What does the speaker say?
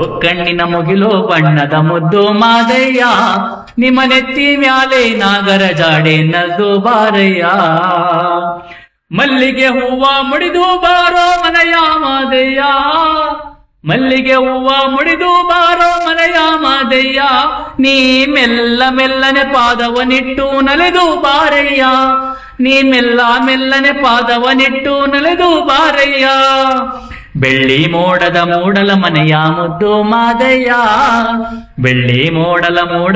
ಕಣ್ಣಿನ ಮುಗಿಲು ಬಣ್ಣದ ಮುದ್ದು ಮಾದಯ್ಯ ನಿಮ್ಮ ನೆತ್ತಿ ಮ್ಯಾಲೆ ನಾಗರ ಜಾಡೆ ನಲ್ದು ಬಾರಯ್ಯ ಮಲ್ಲಿಗೆ ಹೂವ ಮುಡಿದು ಬಾರೋ ಮನೆಯ ಮಾದಯ್ಯ ಮಲ್ಲಿಗೆ ಹೂವ ಮುಡಿದು ಬಾರೋ ಮನೆಯ ಮಾದಯ್ಯ ನೀ ಮೆಲ್ಲ ಮೆಲ್ಲನೆ ಪಾದವನಿಟ್ಟು ನಲೆದು ಬಾರಯ್ಯ ನೀ ಮೆಲ್ಲ ಮೆಲ್ಲನೆ ಪಾದವನಿಟ್ಟು ನಲೆದು ಬಾರಯ್ಯ ಬೆಳ್ಳಿ ಮೋಡದ ಮೂಡಲ ಮನೆಯ ಮುದ್ದು ಮಾದಯ್ಯ ಬೆಳ್ಳಿ ಮೋಡಲ ಮೂಡ